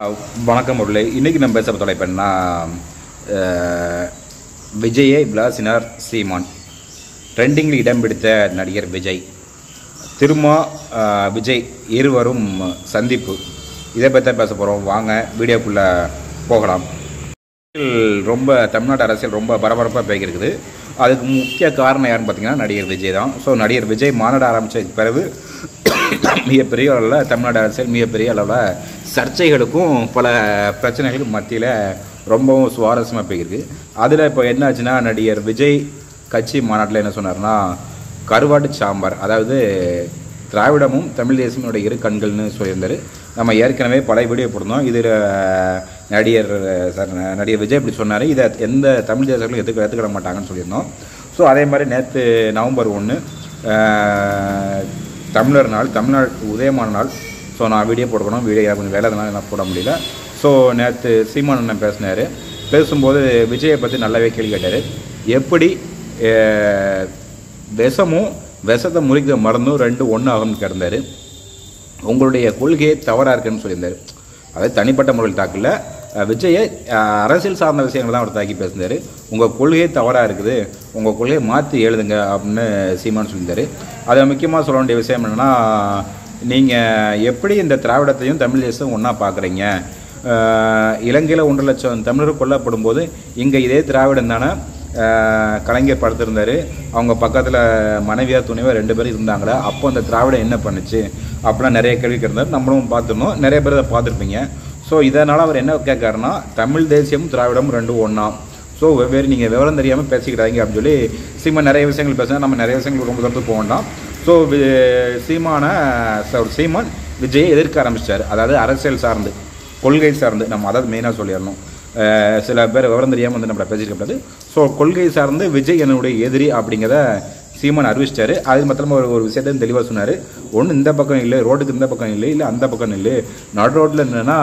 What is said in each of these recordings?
வணக்கம் முரளி இன்னைக்கு நம்ம பேச தலைப்பென்னா விஜயை விளாசினார் சீமான் ட்ரெண்டிங்கில் இடம் பிடித்த நடிகர் விஜய் திருமா அஹ், விஜய் இருவரும் சந்திப்பு இதை பற்றி தான் பேச போகிறோம் வாங்க வீடியோக்குள்ளே போகலாம் அரசியல் ரொம்ப தமிழ்நாட்டு அரசியல் ரொம்ப பரபரப்பாக போய்க்கிருக்குது அதுக்கு முக்கிய காரணம் யாருன்னு பார்த்தீங்கன்னா நடிகர் விஜய் தான் ஸோ நடிகர் விஜய் மாநாடு ஆரம்பித்த பிறகு மிகப்பெரிய அளவில் தமிழ்நாடு அரசியல் மிகப்பெரிய அளவில் சர்ச்சைகளுக்கும் பல பிரச்சனைகளுக்கும் மத்தியில் ரொம்பவும் சுவாரஸ்யமாக போயிருக்கு அதில் இப்போ என்னாச்சுன்னா நடிகர் விஜய் கட்சி மாநாட்டில் என்ன சொன்னார்னா கருவாட்டு சாம்பார் அதாவது திராவிடமும் தமிழ் தேசமுடைய இரு கண்கள்னு சொல்லியிருந்தாரு நம்ம ஏற்கனவே பழைய வீடியோ போட்டிருந்தோம் இதில் நடிகர் சார் நடிகர் விஜய் இப்படி சொன்னார் இதை எந்த தமிழ் தேசங்களும் எதுக்கு ஏற்றுக்கிட மாட்டாங்கன்னு சொல்லியிருந்தோம் ஸோ அதே மாதிரி நேற்று நவம்பர் ஒன்று தமிழர் நாள் தமிழ்நாடு உதயமான நாள் ஸோ நான் வீடியோ போட்டுக்கணும் வீடியோ கொஞ்சம் வேலை அதனால என்னால் போட முடியல ஸோ நேற்று சீமான் அண்ணன் பேசினார் பேசும்போது விஜயை பற்றி நல்லாவே கேள்வி கேட்டார் எப்படி அஹ், விஷமும் விஷத்தை முறிக்கிற மருந்தும் ரெண்டும் ஒன்று ஆகும்னு கிடந்தார் உங்களுடைய கொள்கையே தவறாக இருக்குன்னு சொல்லியிருந்தார் அதாவது தனிப்பட்ட முறையில் தாக்கல அஹ், விஜயை அஹ், அரசியல் சார்ந்த விஷயங்கள் தான் அவர் தாக்கி பேசினார் உங்கள் கொள்கையே தவறாக இருக்குது உங்கள் கொள்கையை மாற்றி எழுதுங்க அப்படின்னு சீமான் சொல்லியிருந்தார் அதில் முக்கியமாக சொல்ல வேண்டிய விஷயம் என்னென்னா நீங்கள் எப்படி இந்த திராவிடத்தையும் தமிழ் தேசம் ஒன்றா பார்க்குறீங்க இலங்கையில் ஒன்றரை லட்சம் தமிழர் கொல்லப்படும் போது இங்கே இதே திராவிடம் தானே ஆஹ் கலைஞர் படுத்திருந்தாரு அவங்க பக்கத்தில் மனைவியார் துணைவர் ரெண்டு பேரும் இருந்தாங்களே அப்போ அந்த திராவிடம் என்ன பண்ணுச்சு அப்படிலாம் நிறைய கேள்வி கேட்டிருந்தார் நம்மளும் பார்த்துருந்தோம் நிறைய பேர் அதை பார்த்துருப்பீங்க ஸோ இதனால் அவர் என்ன கேட்காருன்னா தமிழ் தேசியமும் திராவிடமும் ரெண்டும் ஒன்றா ஸோ வெவ்வேறு நீங்கள் விவரம் தெரியாமல் பேசிக்கிறாங்க அப்படின்னு சொல்லி சீமா நிறைய விஷயங்கள் பேசுனா நம்ம நிறைய விஷயங்கள் ரொம்ப தூரத்துக்கு போக வேண்டாம் ஸோ சீமான ச- சீமான் விஜயை எதிர்க்க ஆரம்பிச்சிட்டார் அதாவது அரசியல் சார்ந்து கொள்கை சார்ந்து நம்ம அதாவது மெயினாக சொல்லிடணும் அஹ் சில பேர் விவரம் தெரியாமல் வந்து நம்மளை பேசியிருக்கப்படாது ஸோ கொள்கை சார்ந்து விஜய் என்னுடைய எதிரி அப்படிங்கிறத சீமான் அறிவிச்சிட்டாரு அது மாத்திரமா ஒரு ஒரு விஷயத்தையும் தெளிவாக சொன்னார் ஒன்று இந்த பக்கம் இல்லை ரோட்டுக்கு இந்த பக்கம் இல்லை இல்லை அந்த பக்கம் இல்லை நடு ரோட்டில் என்னன்னா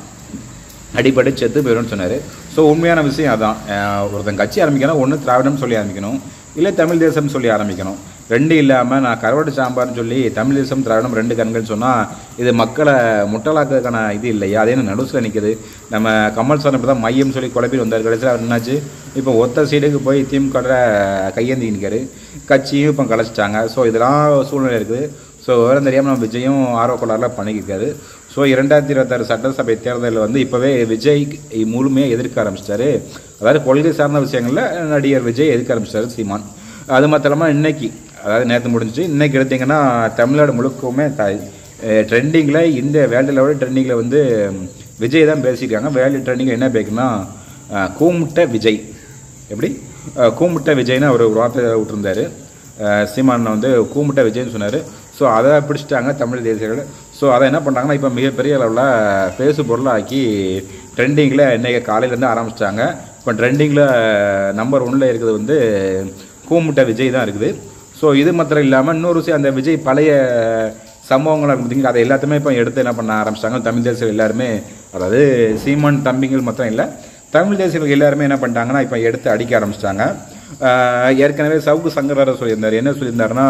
அடிபட்டு செத்து போயிடும்னு சொன்னார் ஸோ உண்மையான விஷயம் அதான் அஹ் ஒருத்தன் கட்சி ஆரம்பிக்கணும் ஒன்று திராவிடம் சொல்லி ஆரம்பிக்கணும் இல்லை தமிழ் தேசம் சொல்லி ஆரம்பிக்கணும் ரெண்டு இல்லாமல் நான் கருவாட்டு சாம்பார்னு சொல்லி தமிழ் தேசம் திராவிடம் ரெண்டு கண்கள் சொன்னால் இது மக்களை முட்டலாக்கிறதுக்கான இது இல்லையா அதே நடுசில் நிற்குது நம்ம கமல் சார் இப்படி தான் மையம் சொல்லி குழப்பி வந்தார் கடைசியில் அவர் என்னாச்சு இப்போ ஒத்த சீடுக்கு போய் திமுக கையேந்தி நிற்காரு கட்சியும் இப்போ கலைச்சிட்டாங்க ஸோ இதெல்லாம் சூழ்நிலை இருக்குது ஸோ விவரம் தெரியாமல் நம்ம விஜயும் ஆர்வக்கோளாறில் பண்ணிக்கிருக்காரு ஸோ இரண்டாயிரத்தி இருபத்தாறு சட்டசபை தேர்தலில் வந்து இப்போவே விஜய் முழுமையாக எதிர்க்க ஆரம்பிச்சிட்டாரு அதாவது கொள்கை சார்ந்த விஷயங்களில் நடிகர் விஜய் எதிர்க்க ஆரம்பிச்சிட்டாரு சீமான் அது மாத்திரம் இல்லாமல் இன்னைக்கு அதாவது நேற்று முடிஞ்சுச்சு இன்னைக்கு எடுத்தீங்கன்னா தமிழ்நாடு முழுக்கவுமே த ட்ரெண்டிங்கில் இந்த வேர்ல்டு லெவலில் ட்ரெண்டிங்கில் வந்து விஜய் தான் பேசியிருக்காங்க வேர்ல்டு ட்ரெண்டிங்கில் என்ன பேக்குன்னா கூமுட்ட விஜய் எப்படி அஹ் கூமுட்ட விஜய்னு அவர் ஒரு வார்த்தை விட்டுருந்தாரு அஹ் சீமான் வந்து கூமுட்ட விஜய்னு சொன்னார் ஸோ அதை பிடிச்சிட்டாங்க தமிழ் தேசியர்கள் ஸோ அதை என்ன பண்ணுறாங்கன்னா இப்போ மிகப்பெரிய அளவில் பேசு பொருளாக்கி ட்ரெண்டிங்கில் இன்றைக்கி காலையிலேருந்து ஆரம்பிச்சிட்டாங்க இப்போ ட்ரெண்டிங்கில் நம்பர் ஒன்னில் இருக்கிறது வந்து கூமுட்ட விஜய் தான் இருக்குது ஸோ இது மாத்திரம் இல்லாமல் இன்னொரு விஷயம் அந்த விஜய் பழைய சம்பவங்கள் பார்த்தீங்களா அதை எல்லாத்தையுமே இப்போ எடுத்து என்ன பண்ண ஆரம்பிச்சிட்டாங்க தமிழ் தேசியர்கள் எல்லாருமே அதாவது சீமான் தம்பிங்கள் மாத்திரம் இல்லை தமிழ் தேசியர்கள் எல்லாருமே என்ன பண்ணிட்டாங்கன்னா இப்போ எடுத்து அடிக்க ஆரம்பிச்சிட்டாங்க ஏற்கனவே சவுக்கு சங்கரார சொல்லியிருந்தார் என்ன சொல்லியிருந்தாருன்னா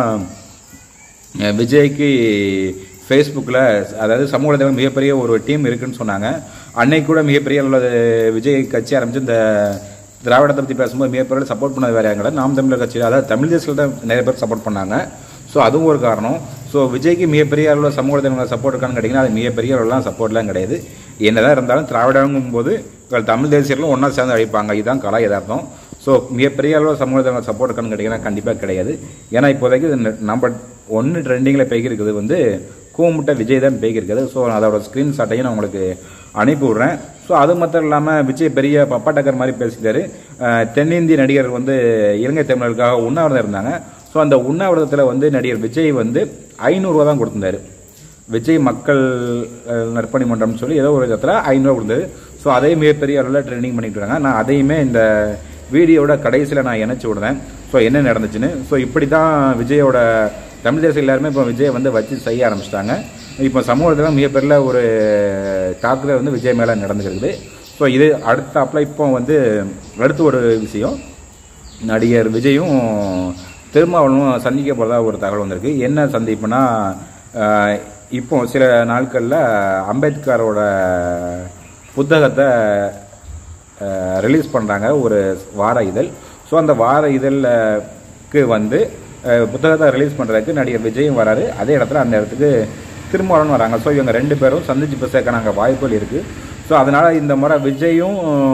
அஹ் விஜய்க்கு ஃபேஸ்புக்கில் அதாவது சமூக வலைதளம் மிகப்பெரிய ஒரு டீம் இருக்குன்னு சொன்னாங்க அன்னைக்கு கூட மிகப்பெரிய அளவில் விஜய் கட்சி ஆரம்பிச்சு இந்த திராவிடத்தை பற்றி பேசும்போது மிகப்பெரிய சப்போர்ட் பண்ணது வேற யாரும் கிடையாது நாம் தமிழர் கட்சி அதாவது தமிழ் தேசத்தில் தான் நிறைய பேர் சப்போர்ட் பண்ணாங்க ஸோ அதுவும் ஒரு காரணம் ஸோ விஜய்க்கு மிகப்பெரிய அளவில் சமூக வலைதளங்களில் சப்போர்ட் இருக்கான்னு கேட்டிங்கன்னா அது மிகப்பெரிய அளவுலாம் சப்போர்ட்லாம் கிடையாது என்னதான் இருந்தாலும் திராவிடங்கும் போது இவர்கள் தமிழ் தேசியர்களும் ஒன்றா சேர்ந்து அழைப்பாங்க இதுதான் கலா யதார்த்தம் ஸோ மிகப்பெரிய அளவில் சமூக வலைதளங்கள் சப்போர்ட் இருக்கான்னு கேட்டிங்கன்னா கண்டிப்பாக கிடையாது ஏன்னா இப்போதைக்கு இது நம்பர் ஒன்று ட்ரெண்டிங்கில் பேய்க்கிருக்குது வந்து கூமுட்ட விஜய் தான் பேய்க்கிருக்குது ஸோ அதோட ஸ்க்ரீன் ஷாட்டையும் நான் உங்களுக்கு அனுப்பி விட்றேன் ஸோ அது மாத்திரம் இல்லாமல் விஜய் பெரிய பப்பாட்டக்கர் மாதிரி பேசிட்டாரு அஹ் தென்னிந்திய நடிகர் வந்து இலங்கை தமிழர்களுக்காக உண்ணாவிரதம் இருந்தாங்க ஸோ அந்த உண்ணாவிரதத்தில் வந்து நடிகர் விஜய் வந்து ஐநூறுரூவா தான் கொடுத்திருந்தாரு விஜய் மக்கள் அஹ், நற்பணி மன்றம்னு சொல்லி ஏதோ ஒரு விதத்தில் ஐநூறுவா கொடுத்தது ஸோ அதே மிகப்பெரிய அளவில் ட்ரெண்டிங் பண்ணிட்டு இருக்காங்க நான் அதையுமே இந்த வீடியோட கடைசியில் நான் இணைச்சி விடுறேன் ஸோ என்ன நடந்துச்சுன்னு ஸோ இப்படி தான் விஜயோட தமிழ் தேசம் எல்லாருமே இப்போ விஜயை வந்து வச்சு செய்ய ஆரம்பிச்சிட்டாங்க இப்போ சமூகத்தில் மிகப்பெரிய ஒரு தாக்குதல் வந்து விஜய் மேலே நடந்துருக்குது ஸோ இது அடுத்த அப்பல இப்போ வந்து அடுத்த ஒரு விஷயம் நடிகர் விஜயும் திருமாவளவனும் சந்திக்க போகிறதா ஒரு தகவல் வந்திருக்கு என்ன சந்திப்புனா ஆஹ், இப்போ சில நாட்களில் அம்பேத்கரோட புத்தகத்தை ரிலீஸ் பண்ணுறாங்க ஒரு வார இதழ் ஸோ அந்த வார இதழுக்கு வந்து அஹ், புத்தகத்தை ரிலீஸ் பண்ணுறதுக்கு நடிகர் விஜயும் வராரு அதே இடத்துல அந்த இடத்துக்கு திருமாவளவன் வராங்க ஸோ இவங்க ரெண்டு பேரும் சந்திச்சு பேசுறதுக்கான அங்கே வாய்ப்புகள் இருக்குது ஸோ அதனால் இந்த முறை விஜயும்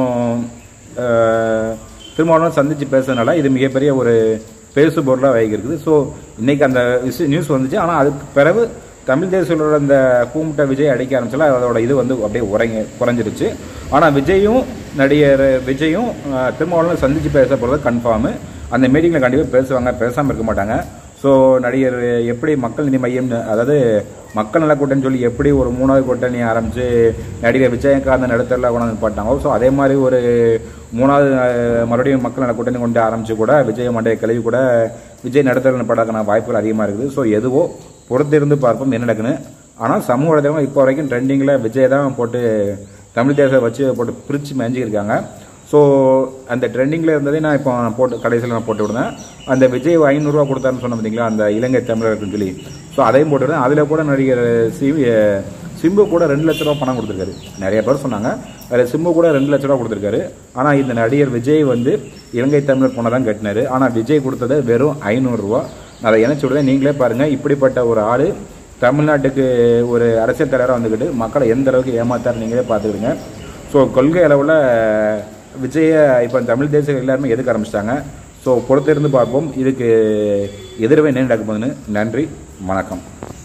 அஹ், திருமாவளவன் சந்திச்சு பேசுறதுனால இது மிகப்பெரிய ஒரு பேசு பொருளாக வைக்கிறது ஸோ இன்னைக்கு அந்த விஷயம் நியூஸ் வந்துச்சு ஆனால் அதுக்கு பிறகு தமிழ் தேசியோட அந்த கூமிட்ட விஜய் அடிக்க ஆரம்பிச்சால அதோட இது வந்து அப்படியே உறங்கி குறைஞ்சிருச்சு ஆனால் விஜயும் நடிகர் விஜயும் அஹ், திருமாவளவன் சந்திச்சு பேச போகிறது கன்ஃபார்மு அந்த மீட்டிங்கில் கண்டிப்பாக பேசுவாங்க பேசாமல் இருக்க மாட்டாங்க ஸோ நடிகர் எப்படி மக்கள் நீதி மையம் அதாவது மக்கள் நல கூட்டணி சொல்லி எப்படி ஒரு மூணாவது கூட்டணி ஆரம்பித்து நடிகர் விஜயகாந்த் நடுத்தரில் கொண்டாந்து பாட்டாங்க ஸோ அதே மாதிரி ஒரு மூணாவது அஹ், மறுபடியும் மக்கள் நல கூட்டணி கொண்டு ஆரம்பித்து கூட விஜய் மண்டைய கழுவி கூட விஜய் நடுத்தரில் படக்கான வாய்ப்புகள் அதிகமாக இருக்குது ஸோ எதுவோ பொறுத்திருந்து பார்ப்போம் என்ன நடக்குன்னு ஆனால் சமூக வலைதளம் இப்போ வரைக்கும் ட்ரெண்டிங்கில் விஜய் தான் போட்டு தமிழ் தேசத்தை வச்சு போட்டு பிரித்து மேஞ்சிக்கிருக்காங்க ஸோ அந்த ட்ரெண்டிங்கில் இருந்ததே நான் இப்போ போட்டு கடைசியில் நான் போட்டு விடுறேன் அந்த விஜய் ஐநூறுரூவா கொடுத்தாருன்னு சொன்ன பார்த்தீங்களா அந்த இலங்கை தமிழருக்குன்னு சொல்லி ஸோ அதையும் போட்டு விடுறேன் அதில் கூட நடிகர் சி சிம்பு கூட ரெண்டு லட்ச ரூபா பணம் கொடுத்துருக்காரு நிறைய பேர் சொன்னாங்க அதில் சிம்பு கூட ரெண்டு லட்ச ரூபா கொடுத்துருக்காரு ஆனால் இந்த நடிகர் விஜய் வந்து இலங்கை தமிழர் பணம் தான் கட்டினாரு ஆனால் விஜய் கொடுத்தது வெறும் ஐநூறுரூவா நான் அதை இணைச்சி விடுறேன் நீங்களே பாருங்கள் இப்படிப்பட்ட ஒரு ஆள் தமிழ்நாட்டுக்கு ஒரு அரசியல் தலைவராக வந்துக்கிட்டு மக்களை எந்த அளவுக்கு ஏமாத்தாரு நீங்களே பார்த்துக்கிடுங்க ஸோ கொள்கை அளவில் விஜய இப்போ தமிழ் தேசிய எல்லாருமே எதுக்க ஆரம்பிச்சிட்டாங்க ஸோ பொறுத்திருந்து பார்ப்போம் இதுக்கு எதிர்வே என்ன நடக்க போகுதுன்னு நன்றி வணக்கம்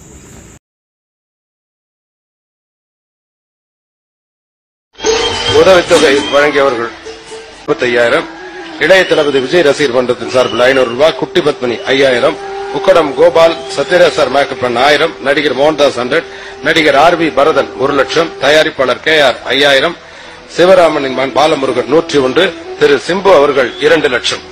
உதவித்தொகை வழங்கியவர்கள் முப்பத்தையாயிரம் இளைய தளபதி விஜய் ரசிகர் மன்றத்தின் சார்பில் ஐநூறு ரூபாய் குட்டி பத்மினி ஐயாயிரம் உக்கடம் கோபால் சத்யராஜ் மேக்கப்பன் ஆயிரம் நடிகர் மோகன்தாஸ் ஹண்ட்ரட் நடிகர் ஆர் வி பரதன் ஒரு லட்சம் தயாரிப்பாளர் கே ஆர் ஐயாயிரம் சிவராமனின் மகன் பாலமுருகன் நூற்றி ஒன்று திரு சிம்பு அவர்கள் இரண்டு லட்சம்